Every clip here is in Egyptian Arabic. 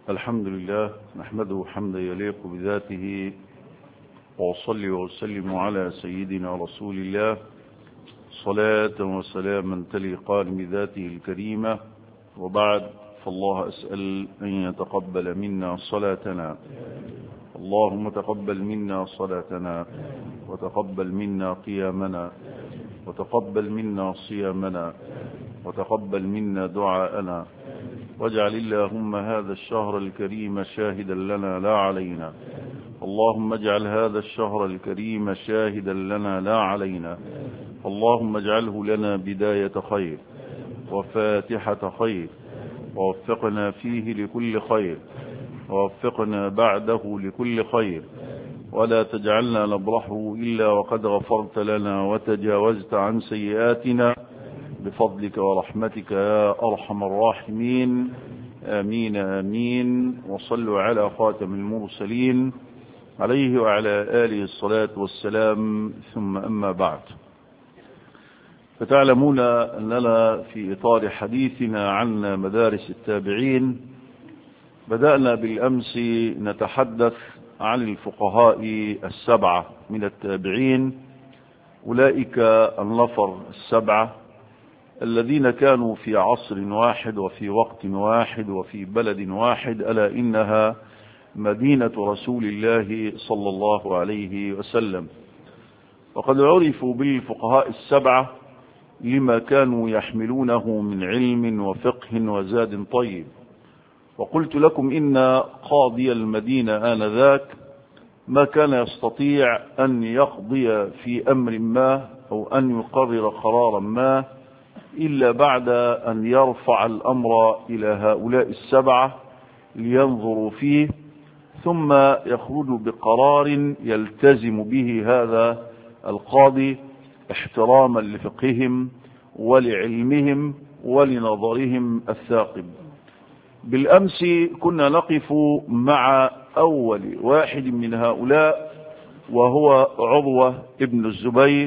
الحمد لله نحمده حمدا يليق بذاته وأصلي وأسلم على سيدنا رسول الله صلاة وسلاما تليقان بذاته الكريمة وبعد فالله أسأل أن يتقبل منا صلاتنا اللهم تقبل منا صلاتنا وتقبل منا قيامنا وتقبل منا صيامنا وتقبل منا دعاءنا واجعل اللهم هذا الشهر الكريم شاهدا لنا لا علينا اللهم اجعل هذا الشهر الكريم شاهدا لنا لا علينا اللهم اجعله لنا بداية خير وفاتحة خير ووفقنا فيه لكل خير ووفقنا بعده لكل خير ولا تجعلنا نبرحه إلا وقد غفرت لنا وتجاوزت عن سيئاتنا بفضلك ورحمتك يا أرحم الراحمين آمين آمين وصلوا على خاتم المرسلين عليه وعلى آله الصلاة والسلام ثم أما بعد فتعلمون أننا في إطار حديثنا عن مدارس التابعين بدأنا بالأمس نتحدث عن الفقهاء السبعة من التابعين أولئك النفر السبعة الذين كانوا في عصر واحد وفي وقت واحد وفي بلد واحد ألا إنها مدينة رسول الله صلى الله عليه وسلم وقد عرفوا بالفقهاء السبعة لما كانوا يحملونه من علم وفقه وزاد طيب وقلت لكم إن قاضي المدينة آنذاك ما كان يستطيع أن يقضي في أمر ما أو أن يقرر قرارا ما إلا بعد أن يرفع الأمر إلى هؤلاء السبعة لينظروا فيه ثم يخرج بقرار يلتزم به هذا القاضي احتراما لفقههم ولعلمهم ولنظرهم الثاقب بالأمس كنا نقف مع أول واحد من هؤلاء وهو عروة ابن الزبير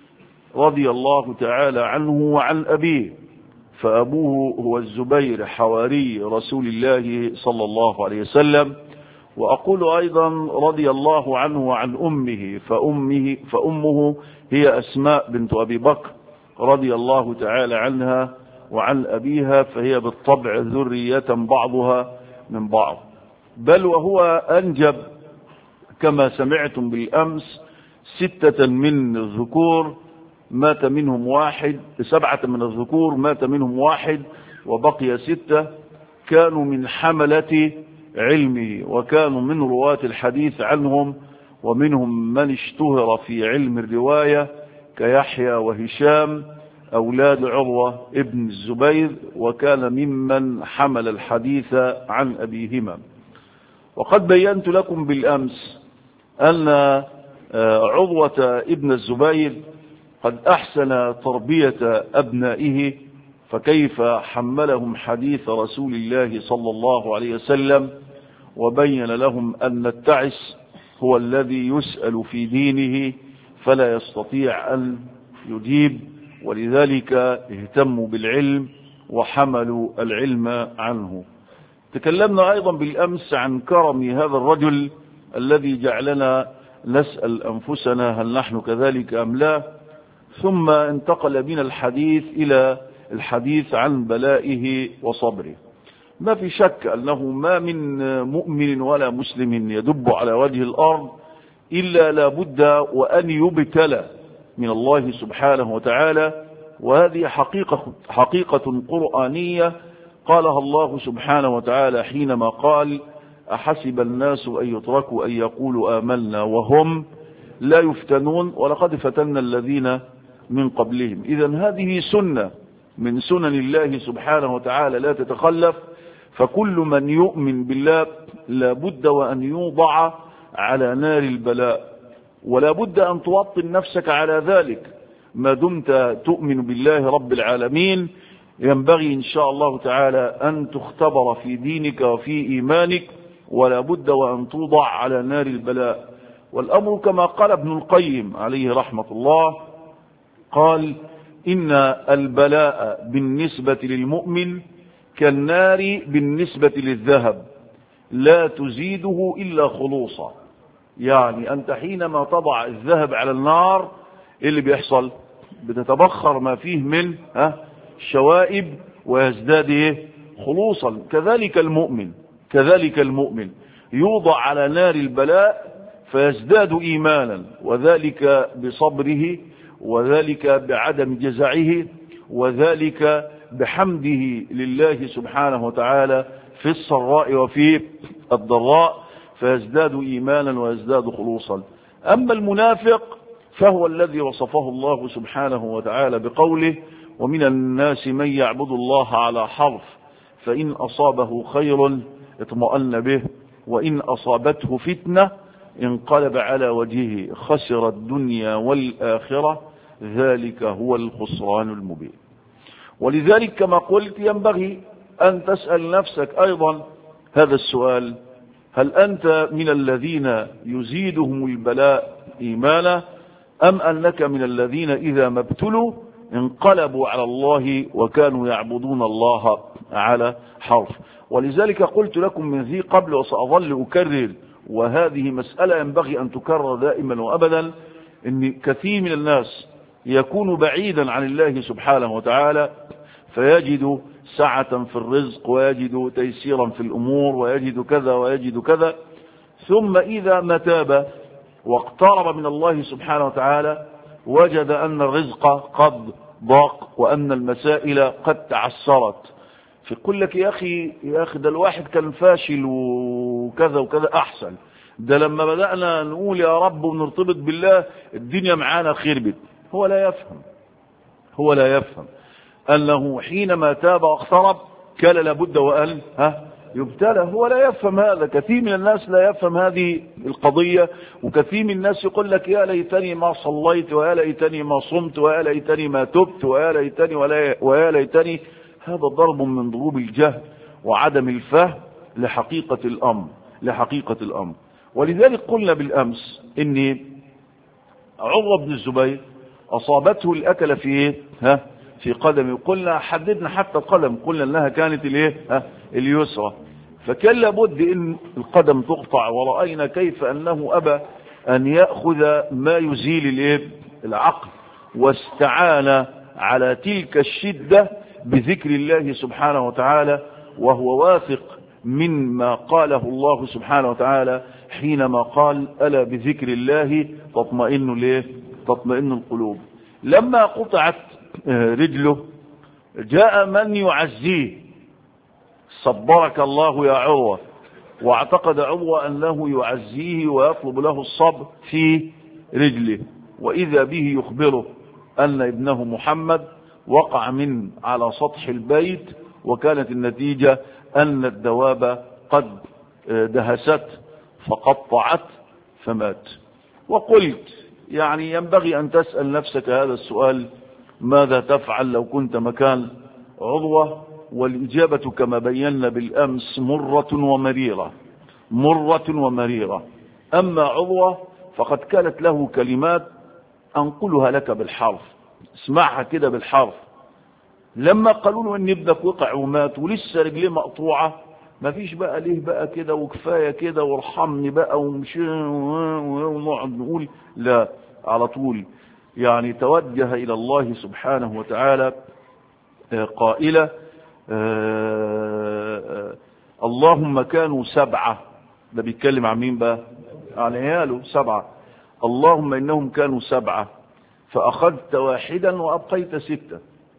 رضي الله تعالى عنه وعن أبيه فأبوه هو الزبير حواري رسول الله صلى الله عليه وسلم وأقول أيضا رضي الله عنه وعن أمه فأمه, فأمه هي أسماء بنت أبي بكر رضي الله تعالى عنها وعن أبيها فهي بالطبع ذرية بعضها من بعض بل وهو أنجب كما سمعتم بالأمس ستة من الذكور مات منهم واحد سبعة من الذكور مات منهم واحد وبقي ستة كانوا من حملة علمه وكانوا من رواة الحديث عنهم ومنهم من اشتهر في علم الرواية كيحيى وهشام أولاد عروة ابن الزبير وكان ممن حمل الحديث عن أبيهما وقد بينت لكم بالأمس أن عروة ابن الزبير قد أحسن تربية أبنائه فكيف حملهم حديث رسول الله صلى الله عليه وسلم وبين لهم أن التعس هو الذي يسأل في دينه فلا يستطيع أن يجيب ولذلك اهتموا بالعلم وحملوا العلم عنه تكلمنا أيضا بالأمس عن كرم هذا الرجل الذي جعلنا نسأل أنفسنا هل نحن كذلك أم لا ثم انتقل بنا الحديث إلى الحديث عن بلائه وصبره ما في شك أنه ما من مؤمن ولا مسلم يدب على وجه الأرض إلا لابد وأن يبتلى من الله سبحانه وتعالى وهذه حقيقة, حقيقة قرآنية قالها الله سبحانه وتعالى حينما قال أحسب الناس أن يتركوا أن يقولوا آمنا وهم لا يفتنون ولقد فتنا الذين من قبلهم إذا هذه سنة من سنن الله سبحانه وتعالى لا تتخلف فكل من يؤمن بالله لابد وأن يوضع على نار البلاء ولا بد أن توطن نفسك على ذلك ما دمت تؤمن بالله رب العالمين ينبغي إن شاء الله تعالى أن تختبر في دينك وفي إيمانك ولا بد وأن توضع على نار البلاء والأمر كما قال ابن القيم عليه رحمة الله قال إن البلاء بالنسبة للمؤمن كالنار بالنسبة للذهب لا تزيده إلا خلوصا يعني أنت حينما تضع الذهب على النار إيه اللي بيحصل بتتبخر ما فيه من ها شوائب ويزداد إيه خلوصا كذلك المؤمن كذلك المؤمن يوضع على نار البلاء فيزداد إيمانا وذلك بصبره وذلك بعدم جزعه وذلك بحمده لله سبحانه وتعالى في السراء وفي الضراء فيزداد إيمانا ويزداد خلوصا أما المنافق فهو الذي وصفه الله سبحانه وتعالى بقوله ومن الناس من يعبد الله على حرف فإن أصابه خير اطمأن به وإن أصابته فتنة انقلب على وجهه خسر الدنيا والآخرة ذلك هو الخسران المبين ولذلك كما قلت ينبغي أن تسأل نفسك أيضا هذا السؤال هل أنت من الذين يزيدهم البلاء إيمانا أم أنك من الذين إذا ما ابتلوا انقلبوا على الله وكانوا يعبدون الله على حرف ولذلك قلت لكم من ذي قبل وسأظل أكرر وهذه مسألة ينبغي أن تكرر دائما وأبدا أن كثير من الناس يكون بعيدا عن الله سبحانه وتعالى فيجد سعة في الرزق ويجد تيسيرا في الأمور ويجد كذا ويجد كذا ثم إذا ما تاب واقترب من الله سبحانه وتعالى وجد أن الرزق قد ضاق وأن المسائل قد تعسرت فيقول لك يا أخي يا أخي ده الواحد كان فاشل وكذا وكذا أحسن ده لما بدأنا نقول يا رب ونرتبط بالله الدنيا معانا خربت هو لا يفهم هو لا يفهم أنه حينما تاب واقترب كان لابد وأن ها يبتلى هو لا يفهم هذا كثير من الناس لا يفهم هذه القضية وكثير من الناس يقول لك يا ليتني ما صليت ويا ليتني ما صمت ويا ليتني ما تبت ويا ليتني ويا ليتني هذا ضرب من ضروب الجهل وعدم الفهم لحقيقة الأمر لحقيقة الأمر ولذلك قلنا بالأمس إن عروة بن الزبير أصابته الأكل في إيه؟ ها في قدمه قلنا حددنا حتى القدم قلنا انها كانت الايه ها اليسرى فكان لابد ان القدم تقطع ورأينا كيف انه ابى ان يأخذ ما يزيل الايه العقل واستعان على تلك الشدة بذكر الله سبحانه وتعالى وهو واثق مما قاله الله سبحانه وتعالى حينما قال ألا بذكر الله تطمئن ليه تطمئن القلوب لما قطعت رجله جاء من يعزيه صبرك الله يا عروة واعتقد عروة أنه يعزيه ويطلب له الصبر في رجله وإذا به يخبره أن ابنه محمد وقع من على سطح البيت وكانت النتيجة أن الدواب قد دهست فقطعت فمات وقلت يعني ينبغي أن تسأل نفسك هذا السؤال ماذا تفعل لو كنت مكان عضوة والإجابة كما بينا بالأمس مرة ومريرة مرة ومريرة أما عضوة فقد كانت له كلمات أنقلها لك بالحرف اسمعها كده بالحرف لما قالوا له ان ابنك وقع ومات ولسه رجليه مقطوعة ما فيش بقى ليه بقى كده وكفاية كده وارحمني بقى ومش ونقعد نقول لا على طول يعني توجه إلى الله سبحانه وتعالى قائلة اللهم كانوا سبعة ده بيتكلم عن مين بقى عن عياله سبعة اللهم إنهم كانوا سبعة فأخذت واحدا وأبقيت ستة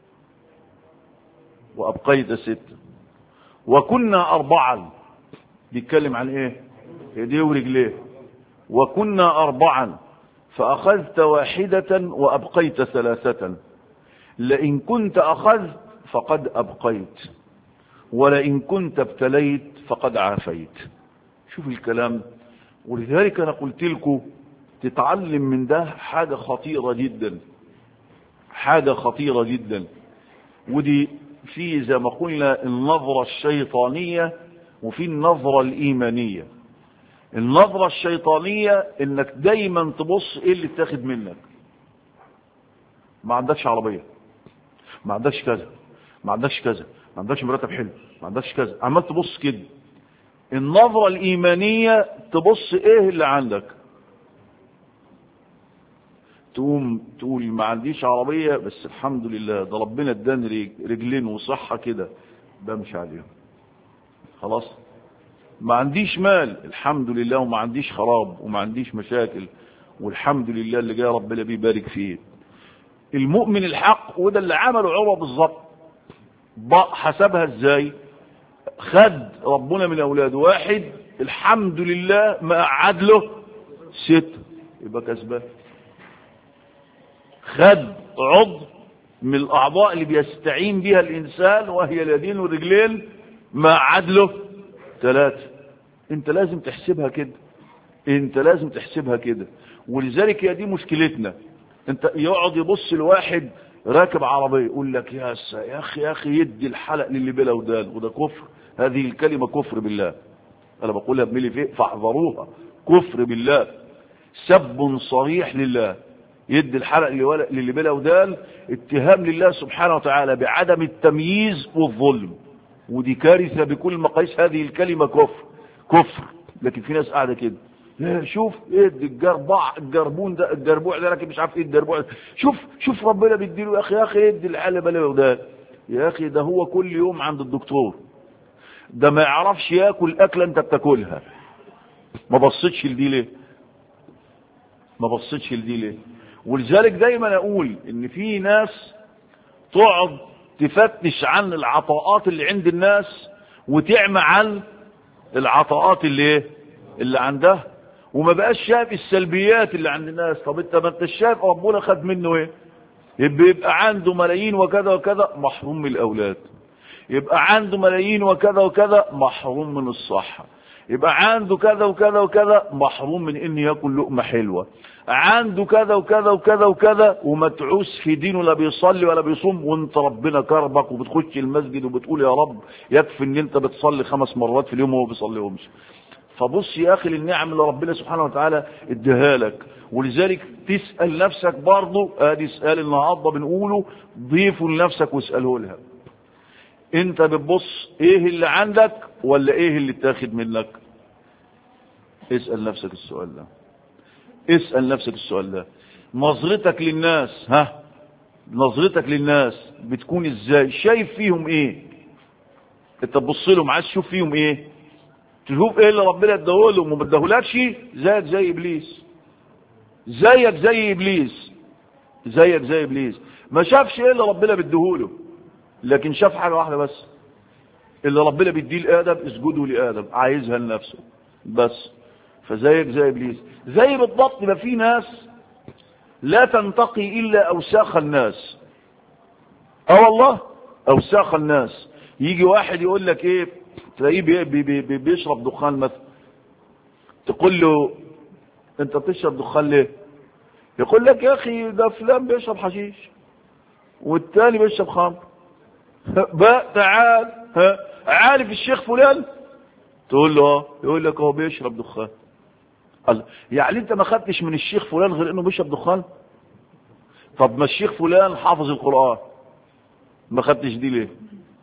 وأبقيت ستة وكنا أربعا بيتكلم عن إيه يديه ورجليه وكنا أربعا فأخذت واحدة وأبقيت ثلاثة لئن كنت أخذت فقد أبقيت ولئن كنت ابتليت فقد عافيت شوف الكلام ولذلك أنا قلت لكم تتعلم من ده حاجة خطيرة جدا حاجة خطيرة جدا ودي في زي ما قلنا النظرة الشيطانية وفي النظرة الإيمانية النظرة الشيطانية انك دايما تبص ايه اللي اتاخد منك ما عندكش عربية ما عندكش كذا ما عندكش كذا ما عندكش مرتب حلو ما عندكش كذا عمال تبص كده النظرة الإيمانية تبص إيه اللي عندك تقوم تقول ما عنديش عربية بس الحمد لله ده ربنا اداني رجلين وصحة كده بمشي عليهم خلاص ما عنديش مال الحمد لله وما عنديش خراب وما عنديش مشاكل والحمد لله اللي جاي ربنا بيبارك فيه المؤمن الحق وده اللي عمله عروة بالظبط حسبها ازاي خد ربنا من اولاده واحد الحمد لله ما قعد له ست يبقى كسبان خد عضو من الاعضاء اللي بيستعين بها الانسان وهي اليدين والرجلين ما قعد له ثلاثه انت لازم تحسبها كده انت لازم تحسبها كده ولذلك هي دي مشكلتنا انت يقعد يبص لواحد راكب عربيه يقول لك يا يا اخي يا اخي يدي الحلق للي بلا ودان وده كفر هذه الكلمه كفر بالله انا بقولها بملي فيه فاحذروها كفر بالله سب صريح لله يدي الحلق للي بلا ودان اتهام لله سبحانه وتعالى بعدم التمييز والظلم ودي كارثه بكل مقاييس هذه الكلمه كفر كفر لكن في ناس قاعده كده شوف ايه الجربع الجربون ده الجربوع ده لكن مش عارف ايه الجربوع ده شوف شوف ربنا بيديله يا اخي يا اخي ادي الحاله بلا ودان يا اخي ده هو كل يوم عند الدكتور ده ما يعرفش ياكل اكله انت بتاكلها ما بصيتش لدي ليه ما بصيتش لدي ليه ولذلك دايما اقول ان في ناس تقعد تفتش عن العطاءات اللي عند الناس وتعمى عن العطاءات اللي ايه اللي عندها وما بقاش شايف السلبيات اللي عند الناس طب انت ما انت شايف ربنا خد منه ايه يبقى, يبقى عنده ملايين وكذا وكذا محروم من الاولاد يبقى عنده ملايين وكذا وكذا محروم من الصحة يبقى عنده كذا وكذا وكذا محروم من ان ياكل لقمة حلوة عنده كذا وكذا وكذا وكذا ومتعوس في دينه لا بيصلي ولا بيصوم وانت ربنا كربك وبتخش المسجد وبتقول يا رب يكفي ان انت بتصلي خمس مرات في اليوم وهو بيصليهمش فبص يا اخي للنعم اللي ربنا سبحانه وتعالى اديها لك ولذلك تسال نفسك برضه ادي سؤال النهارده بنقوله ضيفه لنفسك واساله لها انت بتبص ايه اللي عندك ولا ايه اللي اتاخد منك اسال نفسك السؤال ده اسال نفسك السؤال ده نظرتك للناس ها نظرتك للناس بتكون ازاي شايف فيهم ايه انت تبص لهم عايز تشوف فيهم ايه تشوف ايه اللي ربنا اداهولهم وما اداهولكش زيك زي ابليس زيك زي ابليس زيك زي ابليس ما شافش ايه اللي ربنا بيديهوله لكن شاف حاجه واحده بس اللي ربنا بيديه لادم اسجدوا لادم عايزها لنفسه بس فزيك زي ابليس زي بالضبط ما في ناس لا تنتقي الا اوساخ الناس اه والله اوساخ الناس يجي واحد يقول لك ايه تلاقيه بي بي بي بيشرب دخان مثلا تقول له انت بتشرب دخان ليه يقول لك يا اخي ده فلان بيشرب حشيش والتاني بيشرب خمر بقى تعال ها عارف الشيخ فلان تقول له اه يقول لك هو بيشرب دخان الله يعني انت ما خدتش من الشيخ فلان غير انه بيشرب دخان طب ما الشيخ فلان حافظ القرآن ما خدتش دي ليه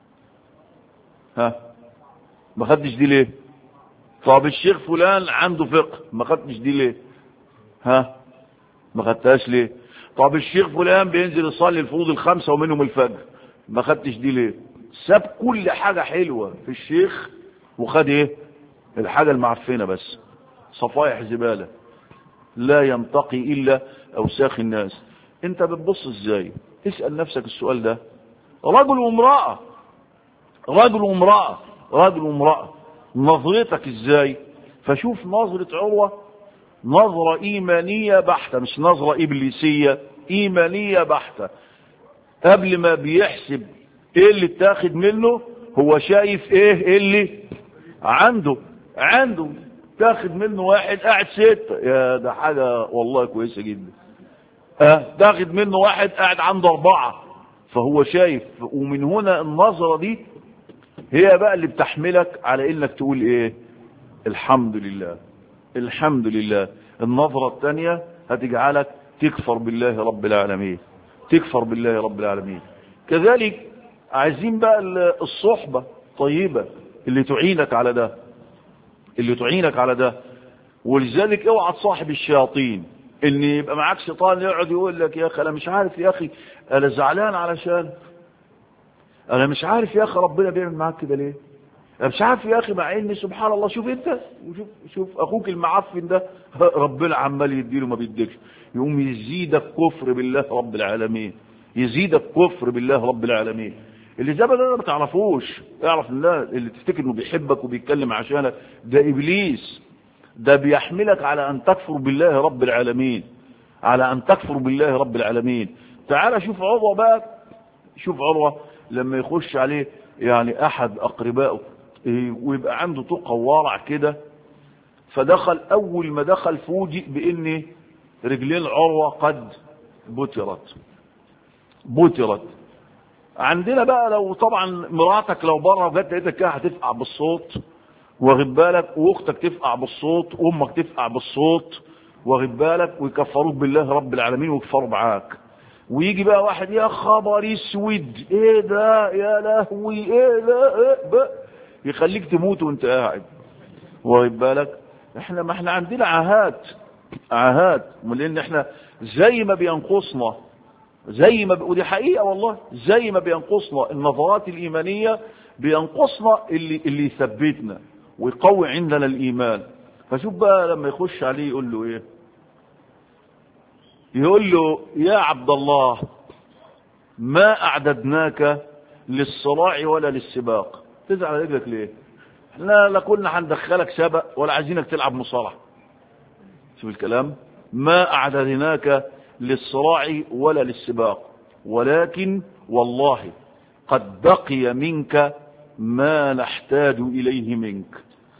ها ما خدتش دي ليه طب الشيخ فلان عنده فقه ما خدتش دي ليه ها ما خدتهاش ليه طب الشيخ فلان بينزل يصلي الفروض الخمسة ومنهم الفجر ما خدتش دي ليه ساب كل حاجة حلوة في الشيخ وخد ايه الحاجة المعفنة بس صفايح زبالة لا ينتقي الا اوساخ الناس انت بتبص ازاي اسأل نفسك السؤال ده رجل وامرأة رجل وامرأة رجل وامرأة نظرتك ازاي فشوف نظرة عروة نظرة ايمانية بحتة مش نظرة ابليسية ايمانية بحتة قبل ما بيحسب ايه اللي اتاخد منه هو شايف ايه اللي عنده عنده تاخد منه واحد قاعد ستة يا ده حاجة والله كويسة جدا اه تاخد منه واحد قاعد عنده اربعة فهو شايف ومن هنا النظرة دي هي بقى اللي بتحملك على انك تقول ايه الحمد لله الحمد لله النظرة الثانية هتجعلك تكفر بالله رب العالمين تكفر بالله رب العالمين كذلك عايزين بقى الصحبة طيبة اللي تعينك على ده اللي تعينك على ده ولذلك اوعى تصاحب الشياطين ان يبقى معاك شيطان يقعد يقول لك يا اخي انا مش عارف يا اخي انا زعلان علشان انا مش عارف يا اخي ربنا بيعمل معاك كده ليه انا مش عارف يا اخي مع ان سبحان الله شوف انت وشوف شوف اخوك المعفن ده ربنا عمال يديله ما بيديكش يقوم يزيدك كفر بالله رب العالمين يزيدك كفر بالله رب العالمين اللي زي ده ما تعرفوش اعرف ان ده اللي تفتكر انه بيحبك وبيتكلم عشانك ده ابليس ده بيحملك على ان تكفر بالله رب العالمين على ان تكفر بالله رب العالمين تعال شوف عروة بقى شوف عروة لما يخش عليه يعني احد اقربائه إيه، ويبقى عنده تقى وارع كده فدخل اول ما دخل فوجئ بان رجلين عروة قد بترت بترت عندنا بقى لو طبعا مراتك لو بره وجت لقيتك كده هتفقع بالصوت واخد بالك واختك تفقع بالصوت وامك تفقع بالصوت واخد بالك ويكفروك بالله رب العالمين ويكفروا معاك ويجي بقى واحد يا خبر اسود ايه ده يا لهوي ايه ده إيه بقى يخليك تموت وانت قاعد واخد بالك احنا ما احنا عندنا عاهات عاهات لان احنا زي ما بينقصنا زي ما ب... ودي حقيقة والله زي ما بينقصنا النظرات الإيمانية بينقصنا اللي, اللي يثبتنا ويقوي عندنا الإيمان فشوف بقى لما يخش عليه يقول له إيه يقول له يا عبد الله ما أعددناك للصراع ولا للسباق تزعل على رجلك ليه احنا لا كنا هندخلك سبق ولا عايزينك تلعب مصارعة شوف الكلام ما أعددناك للصراع ولا للسباق ولكن والله قد بقي منك ما نحتاج إليه منك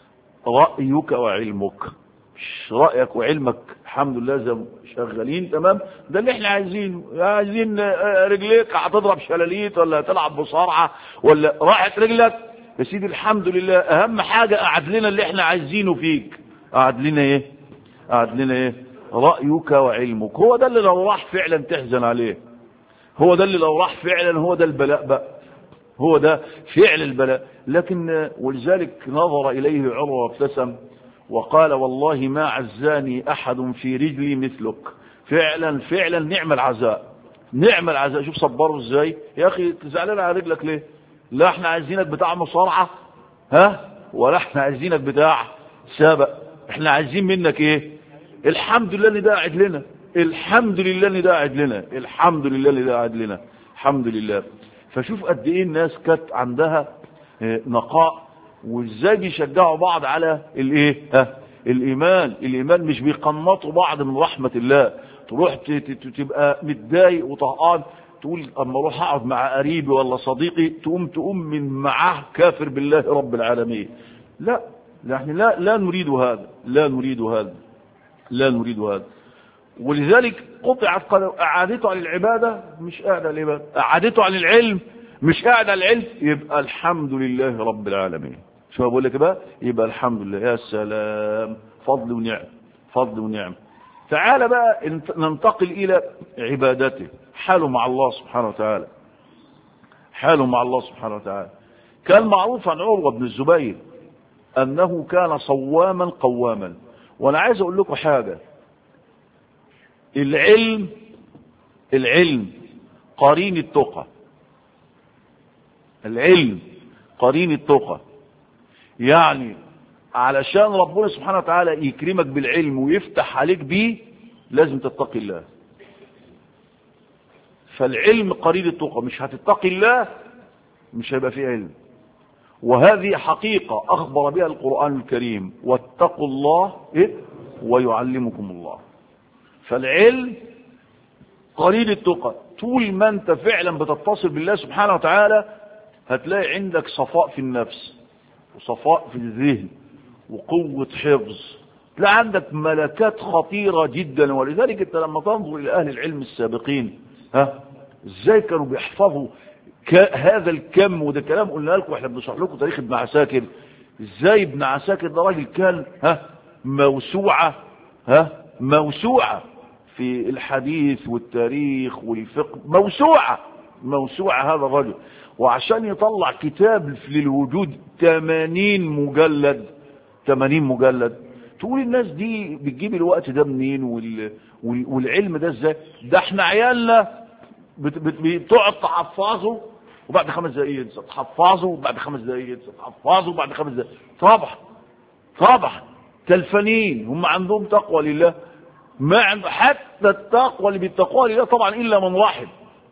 رأيك وعلمك مش رأيك وعلمك الحمد لله زي شغالين تمام ده اللي احنا عايزينه عايزين رجليك هتضرب شلاليت ولا هتلعب بصارعة ولا راحت رجلك يا سيدي الحمد لله اهم حاجة قعد لنا اللي احنا عايزينه فيك قعد لنا ايه قعد لنا ايه رأيك وعلمك هو ده اللي لو راح فعلا تحزن عليه هو ده اللي لو راح فعلا هو ده البلاء بقى هو ده فعل البلاء لكن ولذلك نظر إليه عروة وابتسم وقال والله ما عزاني أحد في رجلي مثلك فعلا فعلا نعم العزاء نعم العزاء شوف صبره ازاي يا أخي تزعلنا على رجلك ليه لا احنا عايزينك بتاع مصارعة ها ولا احنا عايزينك بتاع سابق احنا عايزين منك ايه الحمد لله اللي ده قاعد لنا الحمد لله اللي ده قاعد لنا الحمد لله اللي ده قاعد لنا الحمد لله فشوف قد ايه الناس كانت عندها نقاء وازاي بيشجعوا بعض على الايه ها الايمان الايمان مش بيقنطوا بعض من رحمه الله تروح تبقى متضايق وطهقان تقول اما اروح اقعد مع قريبي ولا صديقي تقوم تقوم من معاه كافر بالله رب العالمين لا نحن لا لا نريد هذا لا نريد هذا لا نريد هذا ولذلك قطعت اعادته عن العبادة مش قاعد على العبادة اعادته عن العلم مش قاعد على العلم يبقى الحمد لله رب العالمين شو بقول لك بقى يبقى الحمد لله يا سلام فضل ونعم فضل ونعم تعال بقى ننتقل الى عبادته حاله مع الله سبحانه وتعالى حاله مع الله سبحانه وتعالى كان معروف عن عروة بن الزبير انه كان صواما قواما وانا عايز اقول لكم حاجة العلم العلم قرين التقى العلم قرين التقى يعني علشان ربنا سبحانه وتعالى يكرمك بالعلم ويفتح عليك بيه لازم تتقي الله فالعلم قرين التقى مش هتتقي الله مش هيبقى فيه علم وهذه حقيقة أخبر بها القرآن الكريم واتقوا الله إيه؟ ويعلمكم الله فالعلم قرين التقى طول ما انت فعلا بتتصل بالله سبحانه وتعالى هتلاقي عندك صفاء في النفس وصفاء في الذهن وقوة حفظ تلاقي عندك ملكات خطيرة جدا ولذلك انت لما تنظر الى اهل العلم السابقين ها ازاي كانوا بيحفظوا هذا الكم وده كلام قلنا لكم احنا بنشرح لكم تاريخ ابن عساكر ازاي ابن عساكر ده راجل كان ها موسوعة ها موسوعة في الحديث والتاريخ والفقه موسوعة موسوعة هذا الرجل وعشان يطلع كتاب للوجود 80 مجلد 80 مجلد تقول الناس دي بتجيب الوقت ده منين وال... وال... والعلم ده ازاي ده احنا عيالنا بت... بت... بتقعد تحفظه وبعد خمس دقايق ينسى تحفظه وبعد خمس دقايق ينسى تحفظه وبعد خمس دقايق طبعا طبعا تلفانين هم عندهم تقوى لله ما عند حتى التقوى اللي بالتقوى لله طبعا الا من رحم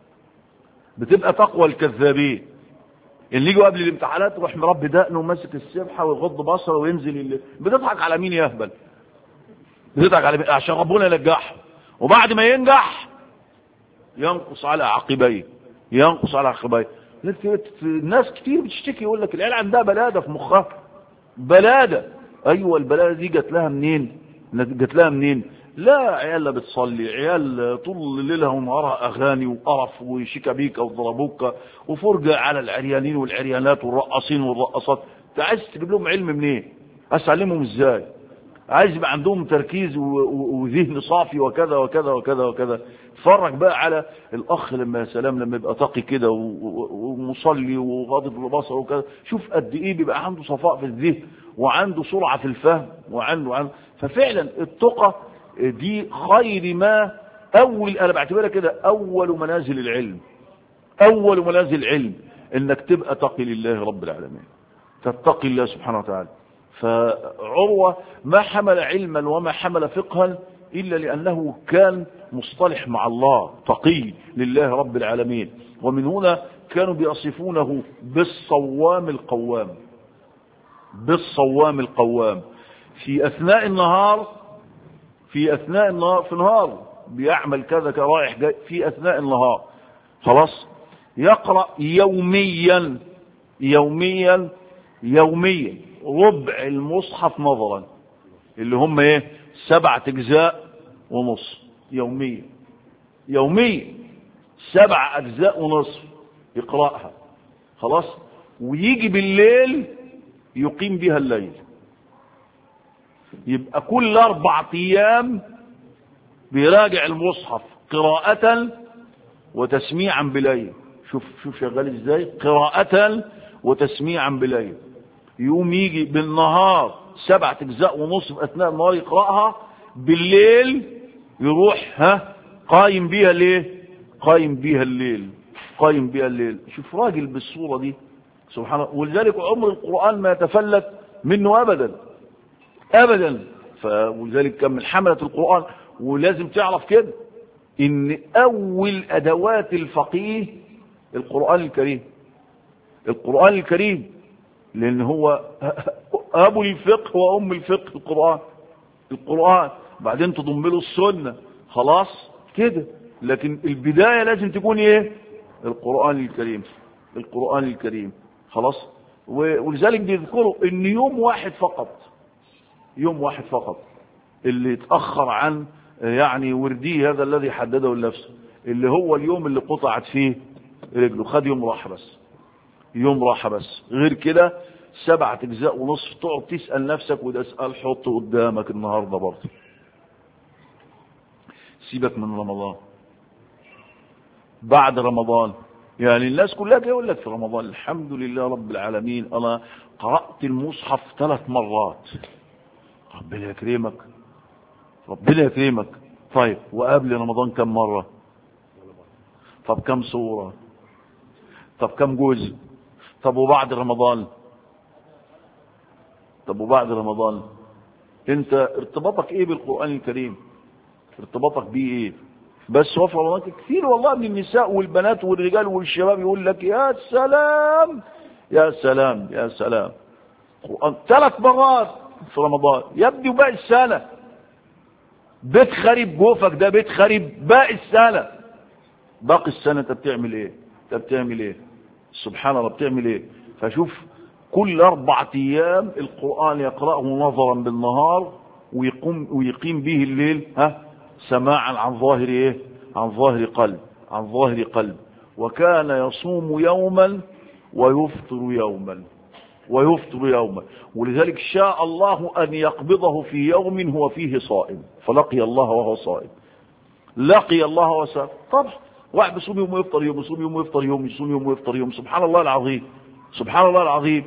بتبقى تقوى الكذابين اللي يجوا قبل الامتحانات يروح مربي دقنه وماسك السبحه ويغض بصره وينزل اللي بتضحك على مين يهبل بتضحك على مين عشان ربنا ينجحه وبعد ما ينجح ينقص على عقبيه ينقص على عقبيه الناس كتير بتشتكي يقول لك العيال عندها بلاده في مخها بلاده ايوه البلاده دي جات لها منين جات لها منين لا عيال لا بتصلي عيال طول ليلها ونهارها اغاني وقرف وشيكابيكا وضربوكا وفرجه على العريانين والعريانات والرقاصين والرقاصات انت عايز تجيب لهم علم منين؟ عايز تعلمهم ازاي؟ عايز يبقى عندهم تركيز وذهن صافي وكذا وكذا وكذا وكذا اتفرج بقى على الاخ لما يا سلام لما يبقى تقي كده ومصلي وغاضب البصر وكذا شوف قد ايه بيبقى عنده صفاء في الذهن وعنده سرعه في الفهم وعنده عنده ففعلا التقى دي خير ما اول انا بعتبرها كده اول منازل العلم اول منازل العلم انك تبقى تقي لله رب العالمين تتقي الله سبحانه وتعالى فعروة ما حمل علما وما حمل فقها إلا لأنه كان مصطلح مع الله تقي لله رب العالمين ومن هنا كانوا بيصفونه بالصوام القوام بالصوام القوام في أثناء النهار في أثناء النهار في نهار بيعمل كذا كرايح جاي في أثناء النهار خلاص يقرأ يوميا يوميا يوميا ربع المصحف نظرا اللي هم ايه سبعة اجزاء ونص يوميا يوميا سبع اجزاء ونصف يقرأها خلاص ويجي بالليل يقيم بها الليل يبقى كل اربع ايام بيراجع المصحف قراءة وتسميعا بليل شوف شوف شغال ازاي قراءة وتسميعا بليل يقوم يجي بالنهار سبعة اجزاء ونص في اثناء النهار يقراها بالليل يروح ها قايم بيها ليه قايم بيها الليل قايم بيها الليل شوف راجل بالصورة دي سبحان الله ولذلك عمر القرآن ما يتفلت منه ابدا ابدا فولذلك كان من حملة القرآن ولازم تعرف كده ان اول ادوات الفقيه القرآن الكريم القرآن الكريم لان هو ابو الفقه وام الفقه القرآن القرآن بعدين تضم له السنة خلاص كده لكن البداية لازم تكون ايه القرآن الكريم القرآن الكريم خلاص ولذلك بيذكروا ان يوم واحد فقط يوم واحد فقط اللي اتأخر عن يعني ورديه هذا الذي حدده لنفسه اللي هو اليوم اللي قطعت فيه رجله خد يوم راحة بس يوم راحة بس غير كده سبعة اجزاء ونصف تقعد تسأل نفسك وده اسأل حطه قدامك النهاردة برضه سيبك من رمضان بعد رمضان يعني الناس كلها يقول لك في رمضان الحمد لله رب العالمين انا قرأت المصحف ثلاث مرات ربنا يكرمك ربنا يكرمك طيب وقبل رمضان كم مرة طب كم سورة طب كم جزء طب وبعد رمضان طب وبعد رمضان انت ارتباطك ايه بالقرآن الكريم ارتباطك بيه ايه بس هو في رمضان كثير والله من النساء والبنات والرجال والشباب يقول لك يا سلام يا سلام يا سلام قرآن ثلاث مرات في رمضان يا ابني وباقي السنة بيت خريب جوفك ده بيت خريب باقي السنة باقي السنة انت بتعمل ايه انت بتعمل ايه سبحان الله بتعمل ايه فشوف كل اربع ايام القرآن يقرأه نظرا بالنهار ويقوم ويقيم به الليل ها سماعا عن ظاهر ايه عن ظاهر قلب عن ظاهر قلب وكان يصوم يوما ويفطر يوما ويفطر يوما ولذلك شاء الله أن يقبضه في يوم هو فيه صائم فلقي الله وهو صائم لقي الله وهو صائم طبعا واحد بيصوم يوم ويفطر يوم يصوم يوم ويفطر يوم يصوم يوم ويفطر يوم سبحان الله العظيم سبحان الله العظيم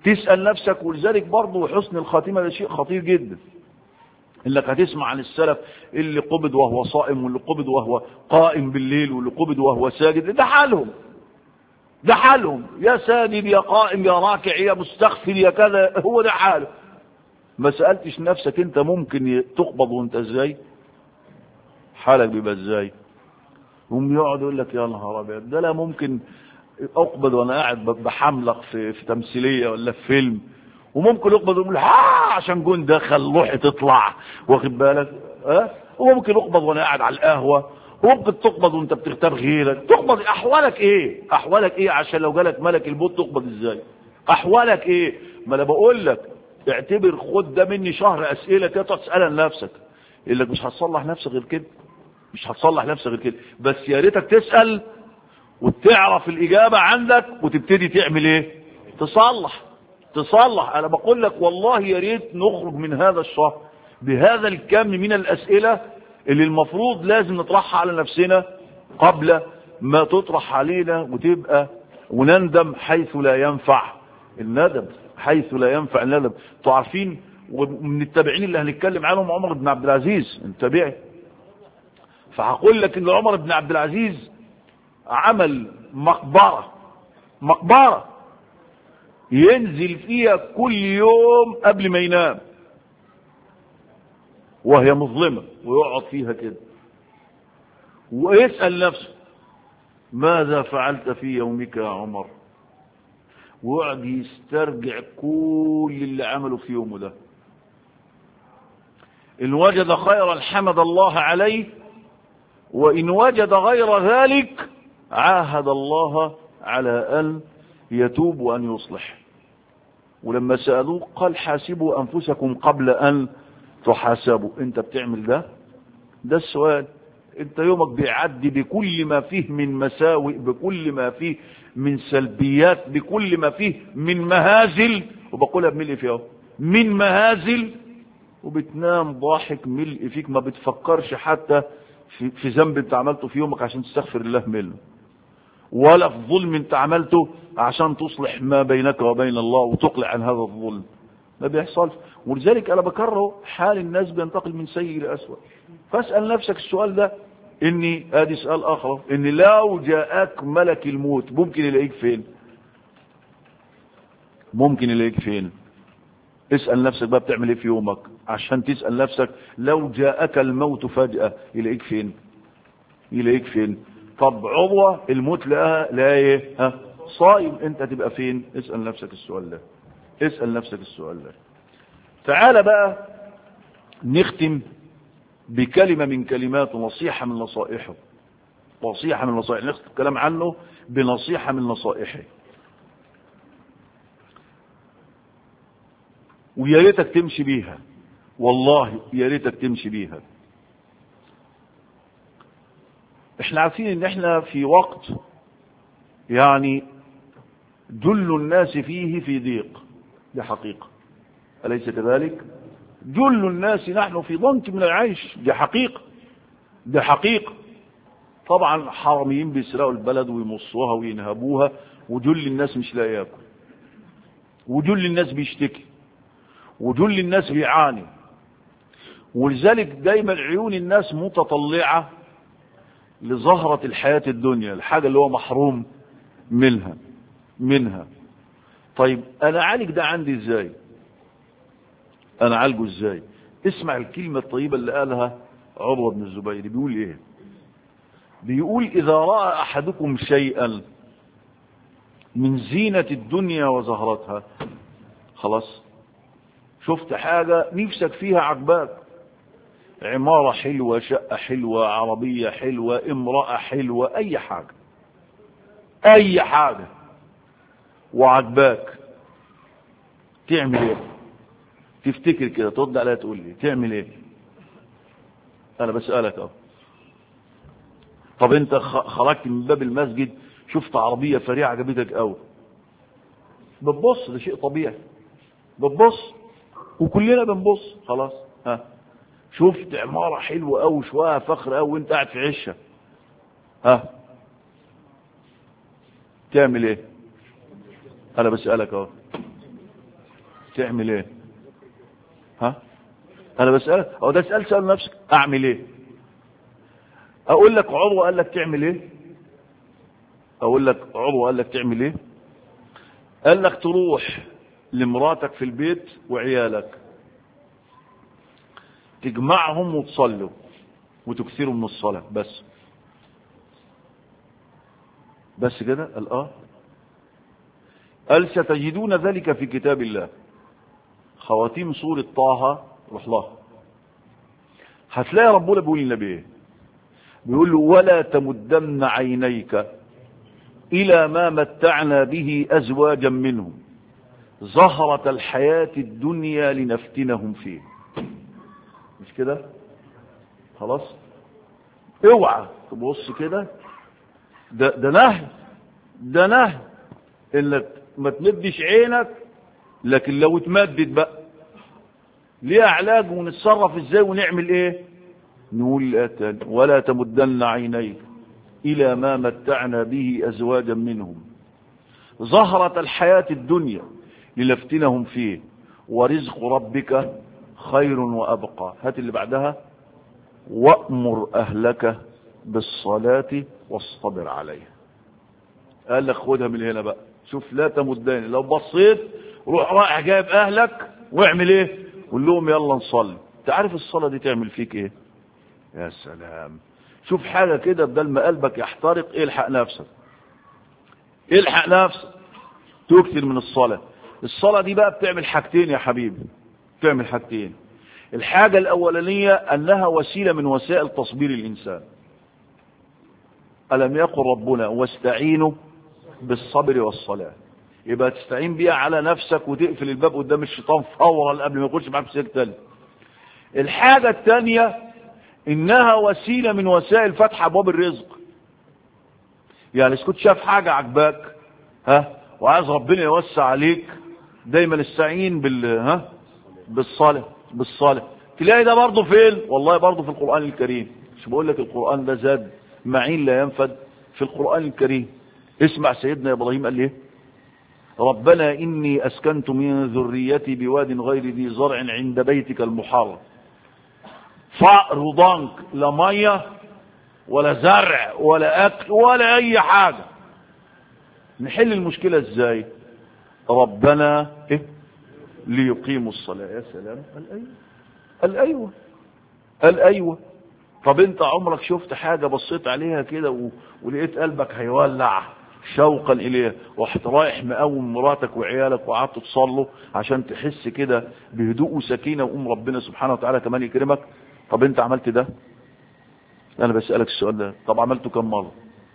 تسأل نفسك ولذلك برضه حسن الخاتمة ده شيء خطير جدا انك هتسمع عن السلف اللي قبض وهو صائم واللي قبض وهو قائم بالليل واللي قبض وهو ساجد ده حالهم ده حالهم يا ساجد يا قائم يا راكع يا مستغفر يا كذا هو ده حاله ما سألتش نفسك انت ممكن تقبض وانت ازاي حالك بيبقى ازاي هم يقعد يقول لك يا نهار ابيض ده لا ممكن اقبض وانا قاعد بحملق في, في تمثيليه ولا في فيلم وممكن يقبض ويقول ها عشان جون دخل روحي تطلع واخد بالك ها وممكن اقبض وانا قاعد على القهوه وممكن تقبض وانت بتختار غيرك تقبض احوالك ايه احوالك ايه عشان لو جالك ملك الموت تقبض ازاي احوالك ايه ما انا بقول لك اعتبر خد ده مني شهر اسئله كده تقعد تسالها لنفسك يقول لك مش هتصلح نفسك غير كده مش هتصلح نفسك غير كده بس يا ريتك تسال وتعرف الاجابه عندك وتبتدي تعمل ايه تصلح تصلح انا بقول لك والله يا ريت نخرج من هذا الشهر بهذا الكم من الاسئله اللي المفروض لازم نطرحها على نفسنا قبل ما تطرح علينا وتبقى ونندم حيث لا ينفع الندم حيث لا ينفع الندم انتوا عارفين ومن التابعين اللي هنتكلم عنهم عمر بن عبد العزيز التابعي فهقول لك ان عمر بن عبد العزيز عمل مقبره مقبره ينزل فيها كل يوم قبل ما ينام وهي مظلمة ويقعد فيها كده ويسأل نفسه ماذا فعلت في يومك يا عمر ويقعد يسترجع كل اللي عمله في يومه ده إن وجد خيرا حمد الله عليه وإن وجد غير ذلك عاهد الله على أن يتوب وأن يصلح ولما سألوه قال حاسبوا أنفسكم قبل أن تحاسبوا أنت بتعمل ده ده السؤال أنت يومك بيعدي بكل ما فيه من مساوئ بكل ما فيه من سلبيات بكل ما فيه من مهازل وبقولها بملء فيها من مهازل وبتنام ضاحك ملء فيك ما بتفكرش حتى في, في ذنب انت عملته في يومك عشان تستغفر الله منه ولا في ظلم انت عملته عشان تصلح ما بينك وبين الله وتقلع عن هذا الظلم ما بيحصلش ولذلك انا بكره حال الناس بينتقل من سيء الى اسوء فاسال نفسك السؤال ده اني ادي سؤال اخر ان لو جاءك ملك الموت ممكن يلاقيك فين ممكن يلاقيك فين اسال نفسك بقى بتعمل ايه في يومك عشان تسال نفسك لو جاءك الموت فجاه يلاقيك فين يلاقيك فين طب عضوة الموت لقاها لا ايه ها صايم انت تبقى فين اسأل نفسك السؤال ده اسأل نفسك السؤال ده تعال بقى نختم بكلمة من كلمات نصيحة من نصائحه نصيحة من نصائحه نختم الكلام عنه بنصيحة من نصائحه ويا ريتك تمشي بيها والله يا ريتك تمشي بيها احنا عارفين ان احنا في وقت يعني جل الناس فيه في ضيق دي حقيقة أليس كذلك جل الناس نحن في ضنك من العيش دي حقيقة دي حقيقة طبعا حراميين بيسرقوا البلد ويمصوها وينهبوها وجل الناس مش لا ياكل وجل الناس بيشتكي وجل الناس بيعاني ولذلك دايما عيون الناس متطلعه لزهرة الحياة الدنيا الحاجة اللي هو محروم منها منها طيب انا اعالج ده عندي ازاي انا اعالجه ازاي اسمع الكلمة الطيبة اللي قالها عروة بن الزبير بيقول ايه بيقول اذا رأى احدكم شيئا من زينة الدنيا وزهرتها خلاص شفت حاجة نفسك فيها عجباك عمارة حلوة شقة حلوة عربية حلوة امرأة حلوة اي حاجة اي حاجة وعجباك تعمل ايه تفتكر كده ترد عليها تقول لي تعمل ايه انا بسألك اهو طب انت خرجت من باب المسجد شفت عربية فريعة عجبتك قوي بتبص ده شيء طبيعي بتبص وكلنا بنبص خلاص ها شفت عمارة حلوة قوي شوية فخر قوي وانت قاعد في عشة ها تعمل ايه انا بسألك اهو تعمل ايه ها انا بسألك هو ده اسأل سأل نفسك اعمل ايه اقول لك عضو قال لك تعمل ايه اقول لك عضو قال لك تعمل ايه قال لك تروح لمراتك في البيت وعيالك تجمعهم وتصلوا وتكثروا من الصلاة بس بس كده قال اه قال ستجدون ذلك في كتاب الله خواتيم سورة طه روح لها هتلاقي ربنا بيقول للنبي ايه بيقول له ولا تمدن عينيك إلى ما متعنا به أزواجا منهم زهرة الحياة الدنيا لنفتنهم فيه مش كده خلاص اوعى تبص كده ده ده نهي ده نهي انك ما تمدش عينك لكن لو اتمدد بقى ليه علاج ونتصرف ازاي ونعمل ايه نقول ولا تمدن عينيك الى ما متعنا به ازواجا منهم زهرة الحياة الدنيا لنفتنهم فيه ورزق ربك خير وابقى هات اللي بعدها وامر اهلك بالصلاة واصطبر عليها قال لك خدها من هنا بقى شوف لا تمدني لو بصيت روح رايح جايب اهلك واعمل ايه قول لهم يلا نصلي انت عارف الصلاة دي تعمل فيك ايه يا سلام شوف حاجة كده بدل ما قلبك يحترق الحق نفسك الحق نفسك تكثر من الصلاة الصلاة دي بقى بتعمل حاجتين يا حبيبي بتعمل حاجتين الحاجة الأولانية أنها وسيلة من وسائل تصبير الإنسان ألم يقل ربنا واستعينوا بالصبر والصلاة يبقى تستعين بيها على نفسك وتقفل الباب قدام الشيطان فورا قبل ما يخش معاك في سكة تاني الحاجة الثانية إنها وسيلة من وسائل فتح أبواب الرزق يعني إذا كنت شايف حاجة عجباك ها وعايز ربنا يوسع عليك دايما استعين بال ها بالصلاة بالصلاة تلاقي ده برضه فين والله برضه في القرآن الكريم مش بقول لك القرآن ده زاد معين لا ينفد في القرآن الكريم اسمع سيدنا إبراهيم قال ايه ربنا إني أسكنت من ذريتي بواد غير ذي زرع عند بيتك المحرم فقر وضنك لا ميه ولا زرع ولا أكل ولا أي حاجة نحل المشكلة ازاي ربنا إيه؟ ليقيموا الصلاة يا سلام قال أيوة قال أيوة قال أيوة طب انت عمرك شفت حاجة بصيت عليها كده و... ولقيت قلبك هيولع شوقا اليها رحت رايح مقوم مراتك وعيالك وقعدت تصلوا عشان تحس كده بهدوء وسكينة وقوم ربنا سبحانه وتعالى كمان يكرمك طب انت عملت ده انا بسألك السؤال ده طب عملته كم مرة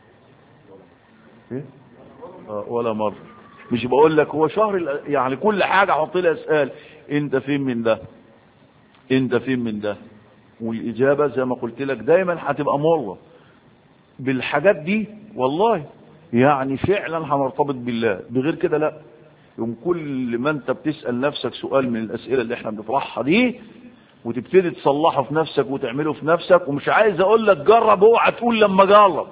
ايه آه ولا مرة مش بقول لك هو شهر يعني كل حاجة احط لها اسأل انت فين من ده انت فين من ده والاجابة زي ما قلت لك دايما هتبقى مرة بالحاجات دي والله يعني فعلا هنرتبط بالله بغير كده لا يوم كل ما انت بتسأل نفسك سؤال من الاسئلة اللي احنا بنطرحها دي وتبتدي تصلحه في نفسك وتعمله في نفسك ومش عايز اقول لك جرب اوعى تقول لما جرب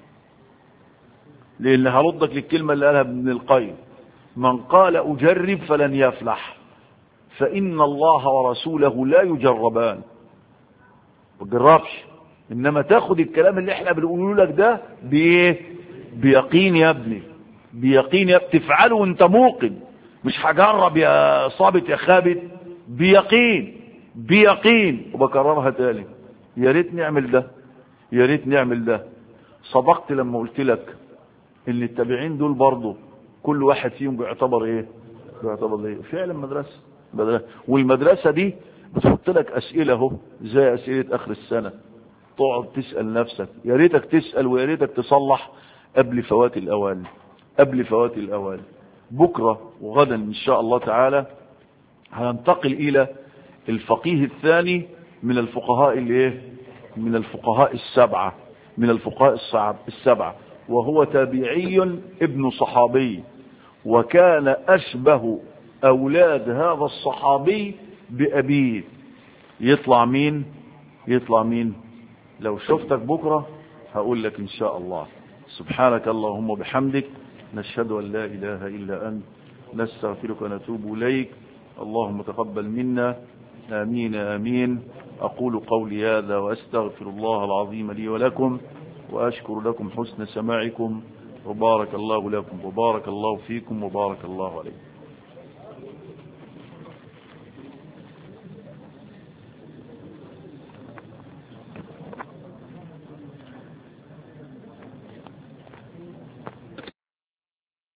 لان هردك للكلمة اللي قالها ابن القيم من قال اجرب فلن يفلح فان الله ورسوله لا يجربان ما تجربش انما تاخد الكلام اللي احنا بنقوله لك ده بايه بيقين يا ابني بيقين يا تفعله وانت موقن مش هجرب يا صابت يا خابت بيقين بيقين وبكررها تاني يا ريت نعمل ده يا ريت نعمل ده صدقت لما قلت لك ان التابعين دول برضه كل واحد فيهم بيعتبر ايه بيعتبر ايه فعلا مدرسه والمدرسه دي بتحط لك اسئله اهو زي اسئله اخر السنه تقعد تسال نفسك يا ريتك تسال ويا ريتك تصلح قبل فوات الاوان قبل فوات الاوان بكره وغدا ان شاء الله تعالى هننتقل الى الفقيه الثاني من الفقهاء الايه من الفقهاء السبعه من الفقهاء الصعب السبعه وهو تابعي ابن صحابي وكان اشبه اولاد هذا الصحابي بابيه يطلع مين يطلع مين لو شفتك بكره هقول لك ان شاء الله سبحانك اللهم وبحمدك نشهد ان لا اله الا انت نستغفرك ونتوب اليك اللهم تقبل منا آمين آمين أقول قولي هذا وأستغفر الله العظيم لي ولكم وأشكر لكم حسن سماعكم وبارك الله لكم وبارك الله فيكم وبارك الله عليكم